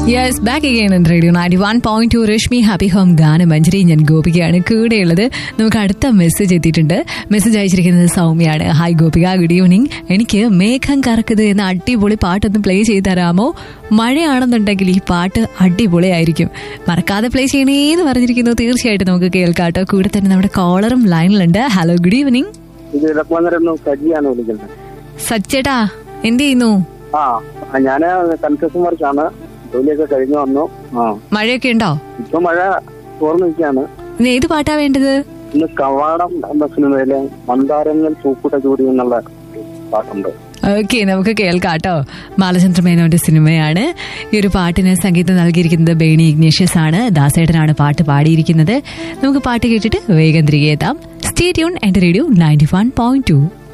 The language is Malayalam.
yes back again in radio ninety one point two Rashmi happy home ഗാനം മഞ്ജരി ഞാൻ ഗോപികയാണ് കൂടെയുള്ളത് നമുക്ക് അടുത്ത മെസ്സേജ് എത്തിയിട്ടുണ്ട് മെസ്സേജ് അയച്ചിരിക്കുന്നത് സൗമ്യയാണ് ഹായ് ഗോപിക ഗുഡ് ഈവനിങ് എനിക്ക് മേഘം കറക്കുന്നത് എന്ന അടിപൊളി പാട്ടൊന്ന് പ്ലേ ചെയ്ത് തരാമോ മഴയാണെന്നുണ്ടെങ്കിൽ ഈ പാട്ട് അടിപൊളിയായിരിക്കും മറക്കാതെ പ്ലേ ചെയ്യണേന്ന് പറഞ്ഞിരിക്കുന്നു തീർച്ചയായിട്ടും നമുക്ക് കേൾക്കാട്ടോ കൂടെ തന്നെ നമ്മുടെ കോളറും ലൈനിലുണ്ട് ഹലോ ഗുഡ് ഈവനിങ് ഇത് ഇടപ്പന്നരന്ന് സജിയാണ് വിളിക്കുന്നത് സച്ചേട്ടാ എന്ത് ചെയ്യുന്നു ആ ഞാന് കൺസ്ട്രക്ഷൻ വർക്കാണ് ജോലിയൊക്കെ കഴിഞ്ഞു വന്നു ആ മഴയൊക്കെ ഉണ്ടോ ഇപ്പൊ മഴ തോർന്നു നിൽക്കുകയാണ് ഇന്ന് ഏത് പാട്ടാ വേണ്ടത് ഇന്ന് കവാടം എന്ന സിനിമയിലെ മന്ദാരങ്ങൾ പൂക്കുട്ട ചൂടി എന്നുള്ള പാട്ടുണ്ട് ഓക്കെ നമുക്ക് കേൾക്കാട്ടോ ബാലചന്ദ്ര മേനോന്റെ സിനിമയാണ് ഈ ഒരു പാട്ടിന് സംഗീതം നൽകിയിരിക്കുന്നത് ബേണി ഇഗ്നേഷ്യസ് ആണ് ദാസേട്ടനാണ് പാട്ട് പാടിയിരിക്കുന്നത് നമുക്ക് പാട്ട് കേട്ടിട്ട് വേഗം തിരികെ എത്താം സ്റ്റേ ട്യൂൺ എന്റെ radio ninety one point to